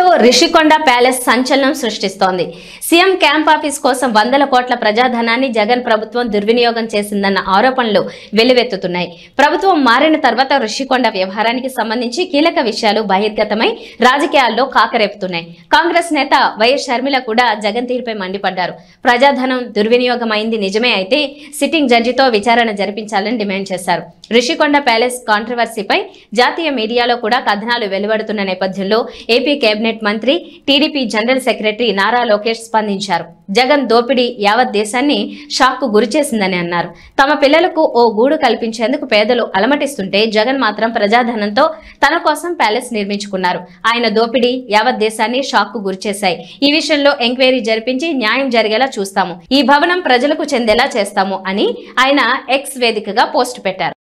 Rishikonda palace సంచలనం సృష్టిస్తోంది CM camp office కోసం వందల కోట్ల ప్రజాధనాన్ని జగన్ ప్రభుత్వం దుర్వినియోగం చేసిందన్న ఆరోపణలు వెల్లువెత్తుతున్నాయి ప్రభుత్వం మారిన తర్వాత రిషికొండ వ్యవహారానికి సంబంధించి కీలక విషయాలు బహిర్గతమై రాజకీయాల్లో కాకరేపుతున్నాయి కాంగ్రెస్ నేత వైఎస్ షర్మిల కూడా జగన్ తీరుపై మండిపడ్డారు ప్రజాధనం దుర్వినియోగమైంది నిజమే అయితే సిట్టింగ్ జడ్జితో విచారణ జరిపించాలని డిమాండ్ చేశారు రిషికొండ ప్యాలెస్ కాంట్రవర్సీపై జాతీయ మీడియాలో కూడా కథనాలు వెలువడుతున్న నేపథ్యంలో ఏపీ కేబినెట్ మంత్రి TDP general secretary Nara Lokesh స్పందించారు జగన్ దోపిడీ యావత్ దేశాన్ని షాక్కు గురిచేసిందని అన్నారు తమ పిల్లలకు ఓ గూడు కల్పించేందుకు పేదలు అలమటిస్తుంటే జగన్ మాత్రం ప్రజాధనంతో తన కోసం ప్యాలెస్ నిర్మించుకున్నారు ఆయన దోపిడీ యావత్ దేశాన్ని షాక్కు గురిచేశాయి ఈ విషయంలో ఎంక్వైరీ జరిపించి న్యాయం జరిగేలా చూస్తాము ఈ భవనం ప్రజలకు చెందేలా చేస్తాము అని ఆయన ఎక్స్ వేదికగా పోస్ట్ పెట్టారు